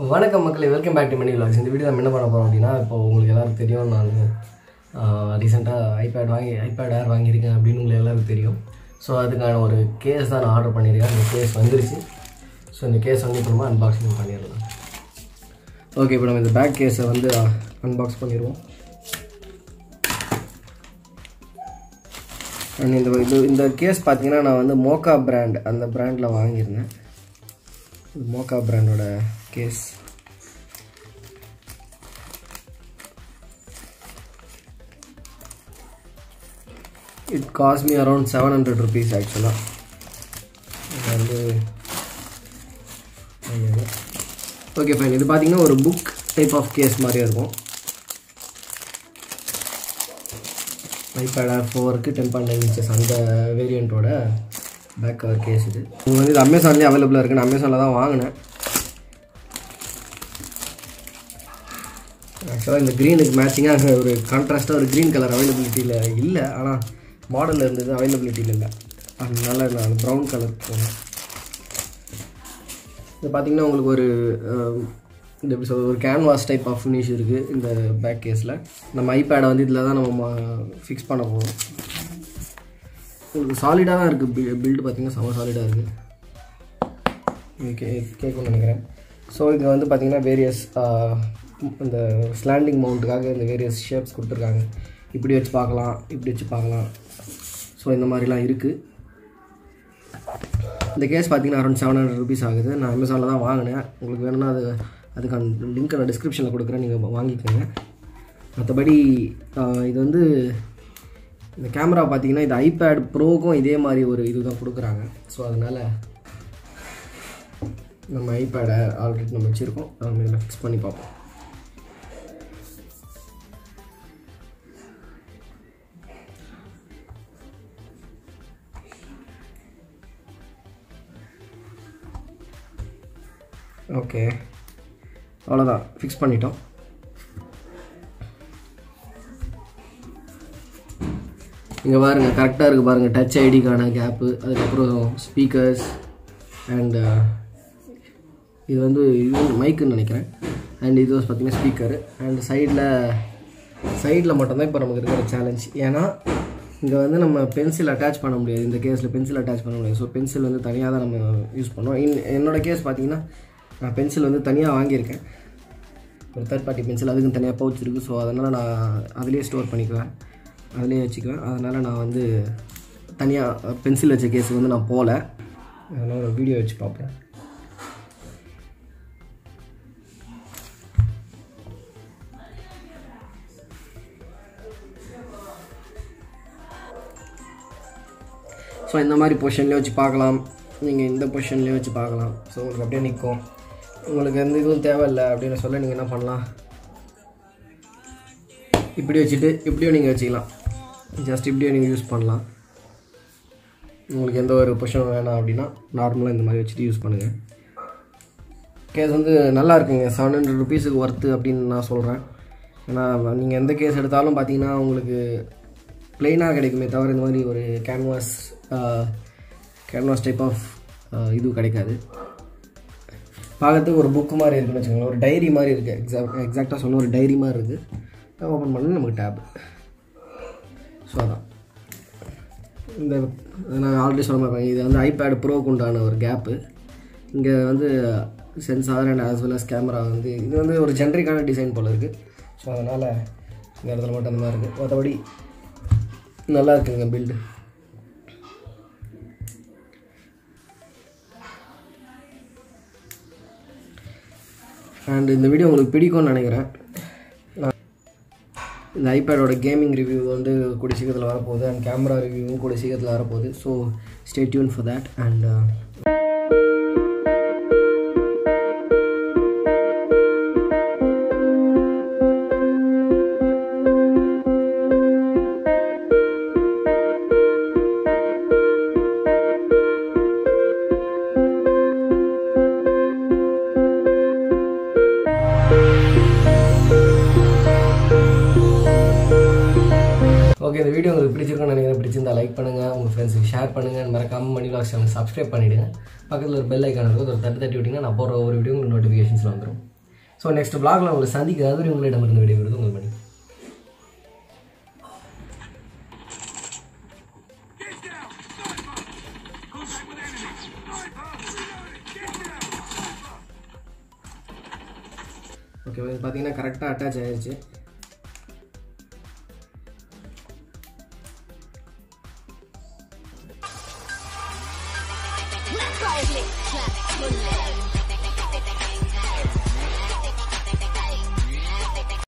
வணக்கம் மக்களே welcome back to Mani vlogs இந்த வீடியோ நம்ம என்ன பண்ண போகிறோம் அப்படின்னா இப்போ உங்களுக்கு எல்லாருக்கும் தெரியும் நான் ரீசெண்டாக ஐபேட் வாங்கி ஐபேட் ஏர் வாங்கியிருக்கேன் அப்படின்னு உங்களுக்கு எல்லாருக்கும் தெரியும் ஸோ அதுக்கான ஒரு கேஸ் தான் நான் ஆர்டர் பண்ணியிருக்கேன் அந்த கேஸ் வந்துருச்சு ஸோ இந்த கேஸ் வந்து இப்போ நம்ம அன்பாக்சிங் பண்ணிடலாம் ஓகே இப்போ நம்ம இந்த பேக் கேஸை வந்து அன்பாக்ஸ் பண்ணிடுவோம் அண்ட் இந்த இது இந்த கேஸ் பார்த்தீங்கன்னா நான் வந்து மோக்கா பிராண்ட் அந்த பிராண்டில் வாங்கியிருந்தேன் இது மோக்கா பிராண்டோட case it cost me around seven hundred rupees ஆக்சுவலாக இது வந்து ஓகே ஃபைன் இது பார்த்தீங்கன்னா ஒரு புக் டைப் ஆஃப் கேஸ் மாதிரியே இருக்கும் ஐபேட் ஆர் ஃபோருக்கு டென் பாயிண்ட் நைன் இன்ச்சஸ் அந்த வேரியண்ட்டோட பேக் கவர் கேஸ் இது இது வந்து இது அமேசான்லேயே அவைலபிளாக இருக்குது நான் அமேசானில் தான் வாங்கினேன் ஆக்சுவலாக இந்த க்ரீனுக்கு மேட்சிங்காக ஒரு கான்ட்ராஸ்ட்டாக ஒரு க்ரீன் கலர் அவைலபிலிட்டியில் இல்லை ஆனால் மாடலில் இருந்தது அவைலபிலிட்டியில் இல்லை அதனால நான் ப்ரௌன் கலர் போனேன் இது பார்த்தீங்கன்னா உங்களுக்கு ஒரு அஹ், இந்த எப்படி சொல்றது ஒரு கேன்வாஸ் டைப் ஆஃப் ஃபினிஷ் இருக்குது இந்த பேக் கேஸில் நம்ம ஐபேடை வந்து இதில் தான் நம்ம ஃபிக்ஸ் பண்ண போகிறோம் உங்களுக்கு சாலிடாக தான் இருக்குது பி பில்டு பார்த்தீங்கன்னா செம சாலிடாக இருக்குது இது கே கேட்கணும்னு நினைக்கிறேன் ஸோ இங்கே வந்து பார்த்தீங்கன்னா வேரியஸ் இந்த ஸ்லாண்டிங் மவுண்ட்டுக்காக இந்த வேரியஸ் ஷேப்ஸ் கொடுத்துருக்காங்க இப்படி வச்சு பார்க்கலாம் இப்படி வச்சு பார்க்கலாம் ஸோ இந்த மாதிரிலாம் இருக்குது இந்த கேஸ் பார்த்தீங்கன்னா அரௌண்ட் செவன் ஹண்ட்ரட் ருபீஸ் ஆகுது நான் அமேசானில் தான் வாங்கினேன் உங்களுக்கு வேணும்னா அது அதுக்கான லிங்க் நான் டிஸ்கிரிப்ஷனில் கொடுக்குறேன் நீங்கள் வாங்கிக்கோங்க மற்றபடி ஆஹ், இது வந்து இந்த கேமரா பார்த்தீங்கன்னா இது ஐபேட் ப்ரோக்கும் இதே மாதிரி ஒரு இது தான் கொடுக்குறாங்க ஸோ அதனால் நம்ம ஐபேடை ஆல்ரெடி நம்ம வச்சுருக்கோம் நம்ம இதில் ஃபிக்ஸ் பண்ணி பார்ப்போம் ஓகே அவ்வளோதான் ஃபிக்ஸ் பண்ணிட்டோம் இங்கே பாருங்கள் கரெக்டாக இருக்குது பாருங்கள் டச் ஐடிக்கான கேப்பு அதுக்கப்புறம் ஸ்பீக்கர்ஸ் அண்ட் இது வந்து இது மைக்குன்னு நினைக்கிறேன் அண்ட் இது வந்து பார்த்தீங்கன்னா ஸ்பீக்கரு அண்ட் சைடில் சைடில் மட்டும்தான் இப்போ நமக்கு இருக்கிற சேலஞ்ச் ஏன்னா இங்கே வந்து நம்ம பென்சில் அட்டாச் பண்ண முடியாது இந்த கேஸில் பென்சில் அட்டாச் பண்ண முடியாது ஸோ பென்சில் வந்து தனியாக தான் நம்ம யூஸ் பண்ணோம் இன் என்னோடய கேஸ் பார்த்தீங்கன்னா நான் பென்சில் வந்து தனியாக வாங்கியிருக்கேன் ஒரு தேர்ட் பார்ட்டி பென்சில் அதுக்கும் தனியாக பவுச் இருக்குது ஸோ அதனால் நான் அதிலே ஸ்டோர் பண்ணிக்குவேன் அதிலே வச்சுக்குவேன் அதனால் நான் வந்து தனியாக பென்சில் வச்ச கேஸுக்கு வந்து நான் போகல அதனால் ஒரு வீடியோ வச்சு பார்ப்பேன் ஸோ இந்த மாதிரி பொசிஷன்லேயே வச்சு பார்க்கலாம் நீங்கள் இந்த பொசிஷன்லேயே வச்சு பார்க்கலாம் ஸோ உங்களுக்கு அப்படியே நிற்கும் உங்களுக்கு எந்த இதுவும் தேவையில்லை அப்படின்னு சொல்ல நீங்கள் என்ன பண்ணலாம் இப்படி வச்சுட்டு இப்படியும் நீங்கள் வச்சுக்கலாம் ஜஸ்ட் இப்படியும் நீங்கள் யூஸ் பண்ணலாம் உங்களுக்கு எந்த ஒரு பொசிஷன் வேணாம் அப்படின்னா நார்மலாக இந்த மாதிரி வச்சுட்டு யூஸ் பண்ணுங்கள் கேஸ் வந்து நல்லா இருக்குங்க செவன் ஹண்ட்ரட் ருபீஸுக்கு ஒர்த்து அப்படின்னு நான் சொல்கிறேன் ஏன்னா நீங்கள் எந்த கேஸ் எடுத்தாலும் பார்த்தீங்கன்னா உங்களுக்கு ப்ளெயினாக கிடைக்குமே தவிர இந்த மாதிரி ஒரு கேன்வாஸ் கேன்வாஸ் டைப் ஆஃப் இது கிடைக்காது பார்க்கறதுக்கு ஒரு புக்கு மாதிரி இருக்குன்னு வச்சுக்கோங்களேன் ஒரு டைரி மாதிரி இருக்குது எக்ஸாக்ட் எக்ஸாக்டாக சொன்ன ஒரு டைரி மாதிரி இருக்குது ஓப்பன் பண்ணால் நமக்கு டேப் ஸோ அதான் இந்த நான் ஆல்ரெடி சொன்ன மாதிரி இது வந்து ஐபேட் ப்ரோக்கு உண்டான ஒரு கேப்பு இங்கே வந்து sensor and as well as camera வந்து இது வந்து ஒரு ஜென்ரிக்கான டிசைன் போல் இருக்குது ஸோ அதனால் இந்த இடத்துல மட்டும் அந்த மாதிரி இருக்குது மற்றபடி நல்லா இருக்குங்க பில்டு அண்ட் இந்த வீடியோ உங்களுக்கு பிடிக்கும்னு நினைக்கிறேன் நான் இந்த ஐபேடோட கேமிங் ரிவ்யூ வந்து கூடிய சீக்கிரத்தில் வரப்போகுது அண்ட் கேமரா ரிவ்யூவும் கூடிய சீக்கிரத்தில் வரப்போகுது so stay tuned for that and okay இந்த வீடியோ உங்களுக்கு பிடிச்சிருக்கும்னு நினைக்கிறேன் பிடிச்சிருந்தா லைக் பண்ணுங்கள் உங்கள் ஃப்ரெண்ட்ஸுக்கு ஷேர் பண்ணுங்கள் மறக்காம மணி லாக்ஸ் சேனல் சப்ஸ்கிரைப் பண்ணிவிடுங்க பக்கத்தில் ஒரு பெல் ஐக்கான் இருக்கும் ஒரு தட்டு தட்டி விட்டிங்கன்னா நான் போகிற ஒரு வீடியோ உங்களுக்கு நோட்டிஃபிகேஷன்ஸில் வந்துடும் ஸோ நெக்ஸ்ட் பிளாக்ல உங்களை சந்திக்க அதுவரை உங்களிடமிருந்து விடைபெறுது உங்கள் மணி ஓகே இது பார்த்தீங்கன்னா கரெக்டாக அட்டாச் ஆயிருச்சு Let's go, click, clap, pull it.